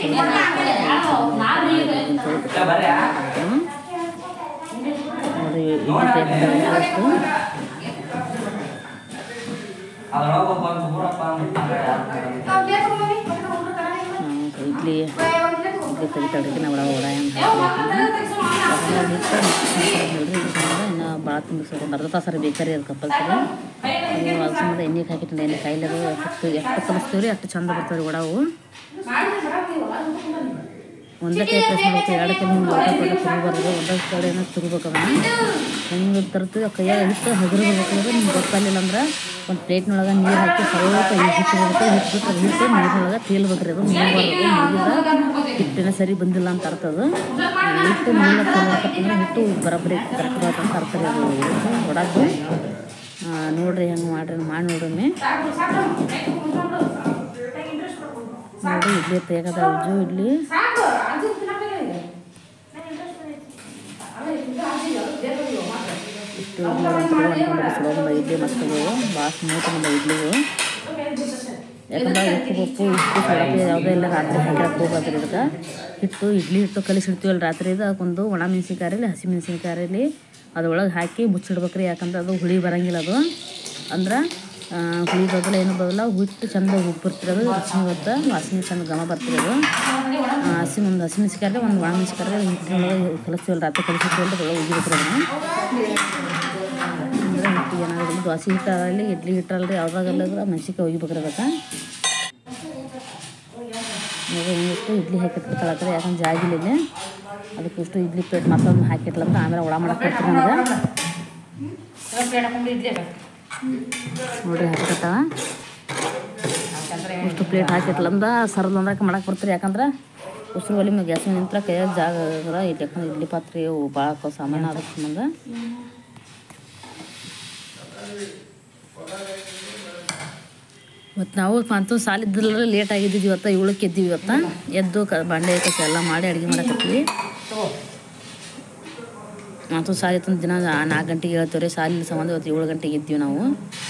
ಹ್ಮ್. ನೋಡ್ರಿ ಇಡ್ಲಿ ತೇಕತ್ತಾಳ ಅಷ್ಟು ನಾವು ಇಡ್ಲಿ ಇಡ್ಲಿ ತೆಗಿತಾಳ್ರಿ ನಾವು ಒಳ ಹೆಂಗೆ ನೋಡ್ರಿ ಇನ್ನು ಭಾಳ ತುಂಬಿಸೋದು ಒಂದು ಅರ್ಧ ತಾಸರ ಬೇಕಾರಿ ಅದು ಕಂಪಲ್ಸರಿ ನೀವು ಅದ್ರ ಸಂಬಂಧ ಎಣ್ಣೆಗೆ ಹಾಕಿಟ್ಟು ಎಣ್ಣೆ ಕಾಯಿಲೆ ಅದು ಎಷ್ಟು ಎಷ್ಟು ಕಲಿಸ್ತೀವಿ ರೀ ಅಷ್ಟು ಚಂದ ಬರ್ತಾವೆ ರೀ ವಡವು ಒಂದೇ ಕೈ ಪ್ರೆಸ್ ಮಾಡ್ಬೇಕು ಎರಡು ಕೈ ಹಿಂಗೆ ಊಟ ಕೊಟ್ಟು ತುರುಬಾರ್ದು ಒಂದೇ ಕಡೆ ಏನೋ ತುರುಬೇಕು ಅದನ್ನ ಹೆಂಗೆ ತರ್ತೀವಿ ಆ ಕೈಯಾಗ ಹಿಟ್ಟು ಹಗುರು ಬರ್ಬೇಕು ಅಂದ್ರೆ ನಿಮ್ಗೆ ಗೊತ್ತಾಗಲಿಲ್ಲ ಅಂದ್ರೆ ಒಂದು ಪ್ಲೇಟ್ನೊಳಗೆ ನೀರು ಹಾಕಿ ಸ್ವಲ್ಪ ಈ ಹಿಟ್ಟು ಇರುತ್ತೆ ಹಿಟ್ಟು ಬಿಟ್ಟು ಅದು ಹಿಟ್ಟು ನೀರಿನೊಳಗೆ ತೇಲ್ಬೇಕ್ರಿ ಅದು ಮುಗಿಬಾರ್ದು ಮುಗಿದ್ರೆ ಹಿಟ್ಟಿನ ಸರಿ ಬಂದಿಲ್ಲ ಅಂತ ಅರ್ಥ ಅದು ಹಿಟ್ಟು ನೀಲ ತೇಲ್ಬೇಕಂದ್ರೆ ಹಿಟ್ಟು ಬರೋಬ್ಬರಿ ಕರೆಕ್ಟ್ ಬರುತ್ತೆ ಅಂತ ಅರ್ಥ ರೀ ಅದು ಹಿಟ್ಟು ಒಡದು ನೋಡ್ರಿ ಹೆಂಗೆ ಮಾಡ್ರಿ ಮಾಡಿ ನೋಡ್ರಿ ನೋಡಿ ಇಡ್ಲಿ ತೆಗದ ಉಜ್ಜು ಇಡ್ಲಿ ಇಷ್ಟು ಇಡ್ಲಿ ಸುಡೋ ಬಂದ ಇಡ್ಲಿ ಮಸ್ತ್ ಅದಾವು ಭಾಳ ಸ್ಮೂತ್ ಬಂದ ಇಡ್ಲಿವು ಯಾಕಂದ್ರೆ ಉಪ್ಪು ಉಪ್ಪು ಉಪ್ಪು ಸೊಡಪಿ ಯಾವುದೇ ಇಲ್ಲ ರಾತ್ರಿ ಹಾಕಿರಕ್ಕೆ ಹೋಗ್ಬಾರ್ದು ಇದಕ್ಕೆ ಹಿಟ್ಟು ಇಡ್ಲಿ ಹಿಟ್ಟು ಕಲಿಸಿಡ್ತೀವಲ್ಲ ರಾತ್ರಿ ಅದಕ್ಕೊಂದು ಒಣ ಮೆಣಸಿನ್ಕಾಯಿ ಇರಲಿ ಹಸಿ ಮೆಣಸಿನ್ಕಾಯಿ ಇರಲಿ ಅದ್ರೊಳಗೆ ಹಾಕಿ ಮುಚ್ಚಿಡ್ಬೇಕ್ರಿ ಯಾಕಂದ್ರೆ ಅದು ಹುಳಿ ಬರಂಗಿಲ್ಲ ಅದು ಅಂದ್ರೆ ಆ, ಹುಳಿ ಬದಲ ಏನು ಬದಲ ಹಿಟ್ಟು ಚಂದ ಉಪ್ಪು ಬರ್ತಿರೋದು ರುಚಿ ಬರುತ್ತೆ ವಾಸನೆ ಚಂದ ಘಮ ಬರ್ತಿರೋದು ಆ, ಹಸಿ ಒಂದು ಹಸಿ ಮೆಣಸಿನ್ಕಾಯಿ ಒಂದು ಒಣ ಮೆಣಸಿನ್ಕಾಯಿ ಹಿಟ್ಟಿನೊಳಗೆ ಕಲಿಸ್ತೀವಲ್ಲ ರಾತ್ರಿ ಕಲಿಸಿರ್ತೀವಲ್ಲ ಅದ್ರೊಳಗೆ ಉಗಿಬೇಕು ಅದನ್ನು ಅಂದ್ರೆ ಹಿಟ್ಟು ಏನಾಗೋದಿಲ್ಲ ದೋಸೆ ಹಿಟ್ಟಲ್ಲಿ ಇಡ್ಲಿ ಹಿಟ್ಟಲ್ರಿ ಯಾವ್ದಾಗಲ್ಲ ಮೆಣಸಿನ್ಕಾಯಿ ಒಗಿಬೇಕ್ರಿ ಅದಕ್ಕೆ ಈಗ ಹಿಂಗಿಷ್ಟು ಇಡ್ಲಿ ಹಾಕಿಟ್ಬಿಡ್ತಾಳೆ ಆ ಕಡೆ ಯಾಕಂದ್ರೆ ಜಾಗಿಲ್ಲ ಇಲ್ಲಿ ಅದಕ್ಕೆ ಇಷ್ಟು ಇಡ್ಲಿ ಪ್ಲೇಟ್ ಮತ್ತೊಂದು ಹಾಕಿಟ್ಲಂತ ಆಮೇಲೆ ಒಳ ಮಾಡಕ್ಕೆ ಬರ್ತೀನಿ ನನಗೆ ನೋಡ್ರಿ ಹಾಕಿರ್ತಾವ ಇಷ್ಟು ಪ್ಲೇಟ್ ಹಾಕಿಟ್ಲಂದ ಸರ್ದು ಅಂದ್ರಕ್ಕೆ ಮಾಡಕ್ಕೆ ಬರ್ತೀರಿ ಯಾಕಂದ್ರೆ ಉಸಿರು ಒಲಿ ಮೇಲೆ ಗ್ಯಾಸ್ ನಿಂತ್ರ ಕೈಯಾಗ ಜಾಗ ಆಗದ ಇಲ್ಲಿ ಯಾಕಂದ್ರೆ ಇಡ್ಲಿ ಪಾತ್ರೆ ಅವು ಭಾಳ ಹಾಕೋ ಸಾಮಾನು ಅದಕ್ಕೆ ಸಂಬಂಧ ಮತ್ತು ನಾವು ಅಂತೂ ಸಾಲಿದ್ರಲ್ಲ ಲೇಟ್ ಆಗಿದ್ದೀವಿ ಇವತ್ತು ಏಳಕ್ಕೆ ಎದ್ದೀವಿ ಇವತ್ತು ಎದ್ದು ಕ ಬಾಂಡೆ ಕಸ ಎಲ್ಲ ಮಾಡಿ ಅಡುಗೆ ಮಾಡಕತ್ತೀವಿ ಅಂತೂ ಸಾಲಿ ತಂದು ದಿನ ನಾಲ್ಕು ಗಂಟೆಗೆ ಹೇಳ್ತೇವೆ ರೀ ಸಾಲಿನ ಸಂಬಂಧ ಇವತ್ತು ಏಳು ಗಂಟೆಗೆ ಎದ್ದೀವಿ ನಾವು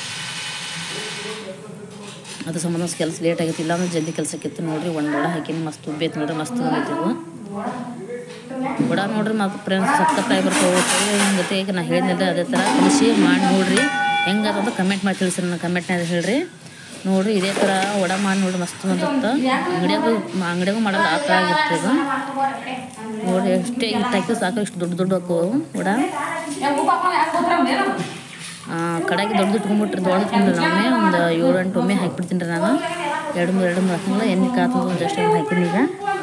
ಅದ್ರ ಸಂಬಂಧ ಕೆಲಸ ಲೇಟ್ ಆಗೈತಿ ಇಲ್ಲಾಂದ್ರೆ ಜಲ್ದಿ ಕೆಲಸಕ್ಕಿತ್ತು ನೋಡ್ರಿ ಒಂದು ವಡ ಹಾಕಿನಿ ಮಸ್ತ್ ಉಬ್ಬೈತಿ ನೋಡ್ರಿ ಮಸ್ತ್ ಬಂದೈತಿವು ವಡ ನೋಡ್ರಿ ಮತ್ತು ಫ್ರೆಂಡ್ಸ್ ಸಕ್ಕತ್ತಾಗಿ ಬರ್ತಾವೆ ಹಿಂಗತ್ತೆ ಈಗ ನಾ ಹೇಳಿದ್ನಲ್ಲ ಅದೇ ಥರ ಕಲಿಸಿ ಮಾಡಿ ನೋಡ್ರಿ ಹೆಂಗದ ಕಮೆಂಟ್ ಮಾಡಿ ತಿಳಿಸ್ರಿ ನನ್ನ ಕಮೆಂಟ್ನಾಗ ಹೇಳ್ರಿ ನೋಡ್ರಿ ಇದೇ ಥರ ವಡ ಮಾಡಿ ನೋಡ್ರಿ ಮಸ್ತ್ ಬಂದಿತ್ತ ಅಂಗಡಿಯಾಗ ಅಂಗಡಿಯಾಗೂ ಮಾಡಲ್ಲ ಆ ಥರ ಆಗಿರ್ತದೆ ಇದು ನೋಡ್ರಿ ಎಷ್ಟೇ ಹಿಟ್ಟು ಹಾಕಿ ಸಾಕು ಇಷ್ಟು ದೊಡ್ಡ ದೊಡ್ಡ ಹಾಕವು ವಡ ಆ, ಕಡೆಗೆ ದೊಡ್ಡ ಇಟ್ಕೊಂಡ್ಬಿಟ್ರಿ ದೊಡ್ಡ ಇಟ್ಕೊಂಡ್ರಿ ಒಮ್ಮೆ ಒಂದು ಏಳು ಎಂಟು ಒಮ್ಮೆ ಹಾಕಿಬಿಡ್ತೀನಿ ರೀ ನಾನು ಎರಡು ಮೂರು ಎರಡು ಮೂರು ಹಾಕಿಲ್ಲ ಎಣ್ಣೆ ಕಾತಂದು ಒಂದು ಜಸ್ಟ್ ಒಂದು ಹಾಕಿನಿ ಈಗ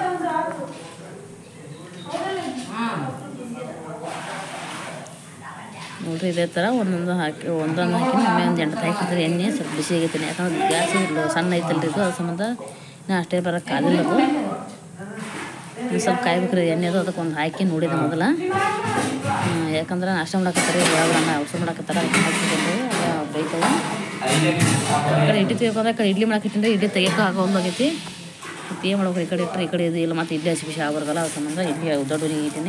ನೋಡ್ರಿ ಇದೇ ಥರ ಒಂದೊಂದು ಹಾಕಿ ಒಂದೊಂದು ಹಾಕಿ ಒಮ್ಮೆ ಒಂದು ಎಂಟು ಹಾಕಿದ್ರೆ ಎಣ್ಣೆ ಸ್ವಲ್ಪ ಬಿಸಿ ಆಗೈತೆ ಯಾಕಂದ್ರೆ ಗ್ಯಾಸ್ ಇಲ್ಲ ಸಣ್ಣ ಐತಲ್ರಿ ಇದು ಅದ್ರ ಸಂಬಂಧ ನಾ ಅಷ್ಟೇ ಬರೋಕ್ಕೆ ಕಾದಿಲ್ಲ ಅದು ಇನ್ನು ಸ್ವಲ್ಪ ಕಾಯ್ಬೇಕ್ರಿ ಎಣ್ಣೆ ಅದು ಅದಕ್ಕೆ ಒಂದು ಹಾಕಿ ನೋಡಿದೆ ಮೊದಲ ಹ್ಮ್, ಯಾಕಂದ್ರೆ ನಾಷ್ಟ ಮಾಡಕತ್ತಾರೆ ಒಳಗಡೆ ಔಷಧ ಮಾಡಕತ್ತಾರ ಅದಕ್ಕೆ ಹಾಕಿಕೊಂಡು ಅದು ಬೈತವೆ ಈ ಕಡೆ ಇಡ್ಲಿ ತೆಗಿಬೇಕಂದ್ರೆ ಈ ಕಡೆ ಇಡ್ಲಿ ಮಾಡಾಕಿಟ್ಟಿದ್ರೆ ಇಡ್ಲಿ ತೆಗಿಯೋಕೆ ಆಗೋಲ್ದಾಗೈತಿ ಮತ್ತೆ ಏನು ಮಾಡ್ಬೇಕು ಈ ಕಡೆ ಇಟ್ಟರೆ ಈ ಕಡೆ ಇದು ಇಲ್ಲ ಮತ್ತು ಇಡ್ಲಿ ಹಸಿ ಬಿಸಿ ಆಗ್ಬಾರ್ದಲ್ಲ ಅದ್ರ ಸಂಬಂಧ ಇಡ್ಲಿ ದೊಡ್ಡ ಇಟ್ಟಿನಿ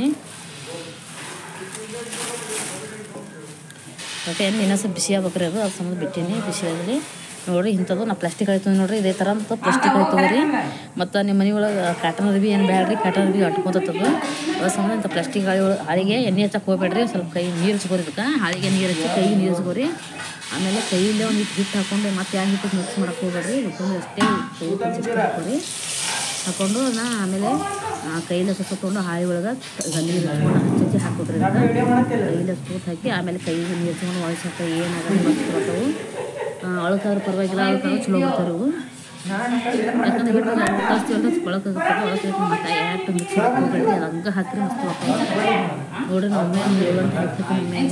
ಮತ್ತೆ ಏನು ಇನ್ನೂ ಸ್ವಲ್ಪ ಬಿಸಿ ಆಗ್ಬೇಕ್ರಿ ಅದು ಅದ್ರ ಸಂಬಂಧ ಬಿಟ್ಟೀನಿ ಬಿಸಿ ಆಗಲಿ ನೋಡ್ರಿ ಇಂಥದ್ದು ನಾ ಪ್ಲಾಸ್ಟಿಕ್ ಆಯ್ತು ನೋಡ್ರಿ ಇದೇ ಥರ ಅಂತ ಪ್ಲಾಸ್ಟಿಕ್ ಆಯ್ತು ರೀ ಮತ್ತು ನಿಮ್ಮ ಮನೆ ಒಳಗೆ ಕಾಟನ್ ಅರ್ಬಿ ಏನು ಬೇಡ್ರಿ ಕಾಟನ್ ಅರ್ಬಿ ಅಟ್ಕೊತದ್ದು ಅದ್ರ ಸಂಬಂಧ ಇಂಥ ಪ್ಲಾಸ್ಟಿಕ್ ಹಾಳಿ ಒಳಗೆ ಹಾಳಿಗೆ ಎಣ್ಣೆ ಹಚ್ಚಕ್ಕೆ ಹೋಗ್ಬೇಡ್ರಿ ಸ್ವಲ್ಪ ಕೈ ನೀರು ಹಚ್ಕೋರಿ ಇದಕ್ಕೆ ಹಾಳಿಗೆ ನೀರು ಹಚ್ಚಿ ಕೈ ನೀರು ಹಚ್ಕೋರಿ ಆಮೇಲೆ ಕೈಯಲ್ಲೇ ಒಂದು ಹಿಟ್ಟು ಹಿಟ್ಟು ಹಾಕೊಂಡು ಮತ್ತೆ ಯಾವ ಹಿಟ್ಟಿಗೆ ಮಿಕ್ಸ್ ಮಾಡಕ್ಕೆ ಹೋಗ್ಬೇಡ್ರಿ ಯಾಕಂದ್ರೆ ಅಷ್ಟೇ ಕೈ ಕನ್ಸಿಸ್ಟ್ ಹಾಕೋರಿ ಹಾಕೊಂಡು ಅದನ್ನ ಆಮೇಲೆ ಆ, ಕೈಯಲ್ಲಿ ಸುತ್ತಕೊಂಡು ಹಾಳಿ ಒಳಗೆ ನೀರು ಹಚ್ಕೊಂಡು ಹಚ್ಚಿ ಹಾಕೋದ್ರಿ ಕೈಯಲ್ಲಿ ಸೂತ್ ಹಾಕಿ ಆಮೇಲೆ ಕೈಗೆ ನೀರು ಹಚ್ಕೊಂಡು ಒಳಸಾಕ ಏನಾಗಲ್ಲ ಮಸ್ತ್ ಬರ್ತಾವು ಅಳಕಾದ್ರೆ ಪರವಾಗಿಲ್ಲ ಅಳಕಾದ್ರೆ ಚಲೋ ಬರ್ತಾರೆ ಇವು ಯಾಕಂದ್ರೆ ಹಿಟ್ಟು ಕಳಿಸ್ತೀವಲ್ಲ ಒಳಕಾಗುತ್ತೆ ಒಳಗೆ ಮತ್ತೆ ಯಾಕೆ ಮಿಕ್ಸ್ ಹಾಕೋಬೇಡ್ರಿ ಅದು ಹಂಗೆ ಹಾಕಿರಿ ಮಸ್ತ್ ಬರ್ತಾವೆ ನೋಡ್ರಿ ನಾವು ಒಮ್ಮೆ ಒಂದು ಏಳು ಗಂಟೆ ಹಾಕ್ಬೇಕು ಒಮ್ಮೆಗ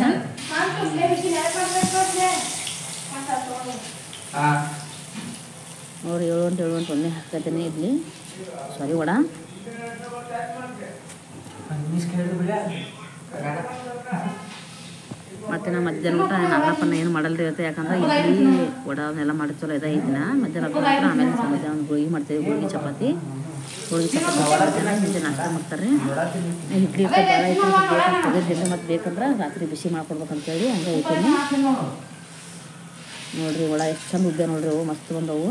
ನೋಡಿ ಏಳು ಗಂಟೆ ಏಳು ಗಂಟೆ ಒಮ್ಮೆ ಹಾಕ್ತೀನಿ ಇಡ್ಲಿ ಸಾರಿ ವಡ ಮತ್ತು ನಾ ಮಧ್ಯಾಹ್ನ ಊಟ ನಾಗಪ್ಪನ ಏನು ಮಾಡಲ್ರಿ ಇವತ್ತು ಯಾಕಂದ್ರೆ ಇಡ್ಲಿ ವಡ ಅವನ್ನೆಲ್ಲ ಮಾಡಿರ್ತೀವಲ್ಲ ಇದೇ ಇದನ್ನ ಮಧ್ಯಾಹ್ನ ಅದು ಮಾತ್ರ ಆಮೇಲೆ ಸ- ಮಧ್ಯಾಹ್ನ ಒಂದು ಹೋಳಿಗೆ ಮಾಡ್ತೀವಿ ಹೋಳಿಗೆ ಚಪಾತಿ ಹೋಳಿಗೆ ಚಪಾತಿ ಮಧ್ಯಾಹ್ನ ಮುಂಚೆ ನಾಷ್ಟ ಮಾಡ್ತಾರೆ ಇಡ್ಲಿ ಇಟ್ಟು ಭಾಳ ಐತಿ ತೆಗೆದಿಲ್ಲ ಮತ್ತು ಬೇಕಂದ್ರೆ ರಾತ್ರಿ ಬಿಸಿ ಮಾಡ್ಕೊಡ್ಬೇಕಂತೇಳಿ ಹಂಗೆ ಐತೀನಿ ನೋಡ್ರಿ ವಡ ಎಷ್ಟು ಚಂದ ಉದ್ದೆ ನೋಡ್ರಿ ಅವು ಮಸ್ತ್ ಬಂದವು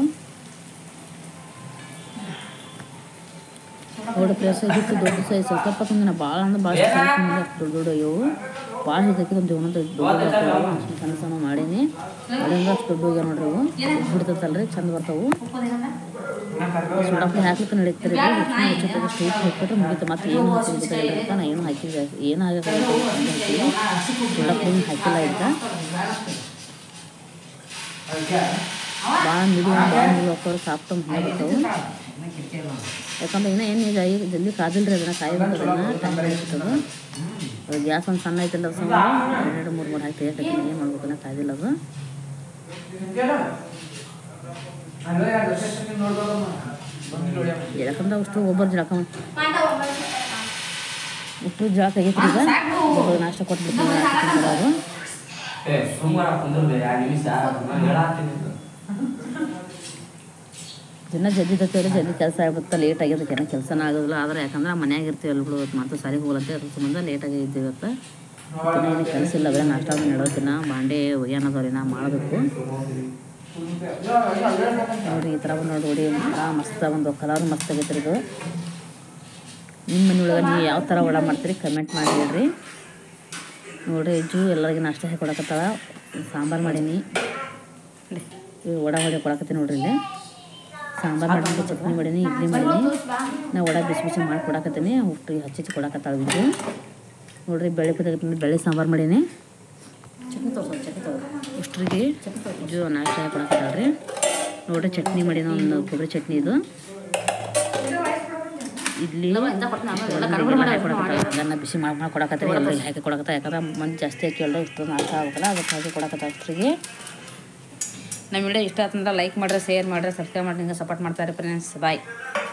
ನೋಡಿ ಪ್ಲೇಸ್ ಹಿಟ್ಟು ದೊಡ್ಡ ಸೈಜ್ ಸ್ವಲ್ಪ ತಂದಿನ ಭಾಳ ಅಂದ್ರೆ ಭಾಳ ದೊಡ್ಡ ದೊಡ್ಡ ಅಯ್ಯವು ಭಾಳ ಹಿದ್ದಕ್ಕೆ ಒಂದು ಒಂದೊಂದು ದೊಡ್ಡ ದೊಡ್ಡ ಅಷ್ಟು ಸಣ್ಣ ಸಣ್ಣ ಮಾಡೀನಿ ಅದರಿಂದ ಅಷ್ಟು ದೊಡ್ಡ ಹೋಗ್ಯಾವ ನೋಡ್ರಿ ಅವು ಬಿಡ್ತೈತಲ್ರಿ ಚಂದ ಬರ್ತಾವು ಸುಡಪ್ಪಿ ಹಾಕ್ಲಿಕ್ಕೆ ನಡೀತಾರೆ ಹೆಚ್ಚು ಸ್ವೀಟ್ ಹಾಕ್ಬಿಟ್ರೆ ಮುಗಿತು ಮತ್ತೆ ಏನು ಹಾಕಿ ಗೊತ್ತಾಗಿಲ್ಲ ಅಂತ ನಾ ಏನು ಹಾಕಿಲ್ಲ ಏನು ಹಾಕಿಲ್ಲ ಸುಡಪ್ಪಿ ಹಾಕಿಲ್ಲ ಈಗ ಭಾಳ ಮಿಡಿಯಮ್ ಭಾಳ ಮಿಡಿ ಹಾಕೋರು ಸಾಫ್ಟ್ ಹಾಕ್ತಾವು ಯಾಕಂದ್ರೆ ಇನ್ನೂ ಏನು ಈಗ ಈಗ ಜಲ್ದಿ ಕಾದಿಲ್ಲ ರೀ ಅದನ್ನು ಕಾಯ್ಬೇಕು ಅದನ್ನು ಟೈಮ್ ಹಿಡಿತದ ಅದು ಗ್ಯಾಸ್ ಒಂದು ಸಣ್ಣ ಐತಿಲ್ಲ ಅದು ಸಮ ಎರಡು ಮೂರು ಮೂರು ಹಾಕಿ ತೆಗಿಯಕ್ಕೆ ಏನು ಮಾಡ್ಬೇಕು ಅನ್ನೋ ಕಾದಿಲ್ಲ ಅದು ಯಾಕಂದ್ರೆ ಅಷ್ಟು ಒಬ್ಬರು ಜಳಕ ಮಾಡ್- ಅಷ್ಟು ಜಳಕ ಆಗೈತ್ರಿ ಈಗ ಒಬ್ಬರು ನಾಷ್ಟ ಕೊಟ್ಬಿಡ್ತೀನಿ ಅವರು ಸುಮ್ಮನೆ ಕುಂದ್ರೆ ಎರಡು ನಿಮಿಷ ನಾನು ಹೇಳತ್ತೀನಿ ದಿನ ಜಲ್ದಿ ತರ್ತೇವೆ ಜಲ್ದಿ ಕೆಲಸ ಆಗ್ಬಿಡುತ್ತೆ ಲೇಟ್ ಆಗಿದ್ದಕ್ಕೆ ಏನೋ ಕೆಲಸನ ಆಗೋದಿಲ್ಲ ಆದರೆ ಯಾಕಂದ್ರೆ ಮನ್ಯಾಗ ಇರ್ತೀವಲ್ಲ ಬಿಡು ಇವತ್ತು ಮಾತ್ರ ಸಾರಿ ಹೋಗಲಂತೆ ಅದ್ರ ಸಂಬಂಧ ಲೇಟಾಗಿ ಇದ್ದೀವಿ ಇವತ್ತು ದಿನ ಏನು ಕೆಲಸ ಇಲ್ಲ ಬರೀ ನಾಷ್ಟ ಅದು ನೆಡೋದಿನ ಬಾಂಡೆ ಒಗ್ಯಾನದವ್ರಿ ನಾ ಮಾಡಬೇಕು ನೋಡಿ ಈ ಥರ ಒಂದು ನೋಡಿ ನೋಡಿ ಭಾಳ ಮಸ್ತ್ ಒಂದು ಕಲರ್ ಮಸ್ತ್ ಆಗೈತೆ ಇದು ನಿಮ್ಮ ಮನೆಯೊಳಗೆ ನೀವು ಯಾವ ಥರ ವಡ ಮಾಡ್ತೀರಿ ಕಮೆಂಟ್ ಮಾಡಿ ಹೇಳ್ರಿ ನೋಡ್ರಿ ಅಜ್ಜು ಎಲ್ಲರಿಗೆ ನಾಷ್ಟ ಹಾಕಿ ಕೊಡಕತ್ತಾಳ ಸಾಂಬಾರು ಮಾಡೀನಿ ಇವು ವಡ ಹೊಡೆ ಕೊಡಕತ್ತೀನಿ ನೋಡ್ರಿ ಇಲ್ಲಿ ಸಾಂಬಾರು ಮಾಡೀನಿ ಚಟ್ನಿ ಮಾಡೀನಿ ಇಡ್ಲಿ ಮಾಡೀನಿ ನಾ ವಡ ಬಿಸಿ ಬಿಸಿ ಮಾಡಿ ಕೊಡಕತ್ತೀನಿ ಉಪ್ಪು ಹಚ್ಚಿ ಹಚ್ಚಿ ಕೊಡಕತ್ತಾಳ ಇದ್ದು ನೋಡ್ರಿ ಬೆಳೆ ಪದಾರ್ಥ ಬೆಳೆ ಸಾಂಬಾರು ಮಾಡೀನಿ ಚಟ್ನಿ ತೋರ್ಸೋ ಚಟ್ನಿ ತಗೋ ಇಷ್ಟ್ರಿಗೆ ಇಜ್ಜು ನಾಷ್ಟ ಹಾಕಿ ಕೊಡಕತ್ತಾಳ್ರಿ ನೋಡ್ರಿ ಚಟ್ನಿ ಮಾಡೀನಿ ಒಂದು ಕೊಬ್ಬರಿ ಚಟ್ನಿ ಇದು ಇಡ್ಲಿ ಅದನ್ನು ಬಿಸಿ ಮಾಡಿ ಮಾಡಿ ಕೊಡಕತ್ತೀರಿ ಎಲ್ಲರಿಗೆ ಹಾಕಿ ಕೊಡಕತ್ತ ಯಾಕಂದ್ರೆ ಮಂದಿ ಜಾಸ್ತಿ ಹಾಕಿ ಎಲ್ಲರೂ ಇಷ್ಟು ನಾಷ್ಟ ಆಗ್ಬೇಕಲ್ಲ ಅದಕ್ಕೆ ಹಾಕಿ ಕೊಡಕತ್ತ ಅಷ್ಟ್ರಿಗೆ ನಮ್ಮ ವಿಡಿಯೋ ಇಷ್ಟ ಆತಂದ್ರೆ ಲೈಕ್ ಮಾಡ್ರಿ ಶೇರ್ ಮಾಡ್ರಿ ಸಬ್ಸ್ಕ್ರೈಬ್ ಮಾಡಿ ಹಿಂಗೆ ಸಪೋರ್ಟ್ ಮಾಡ್ತಾರೆ ಫ್ರೆಂಡ್ಸ್ ಬಾಯ್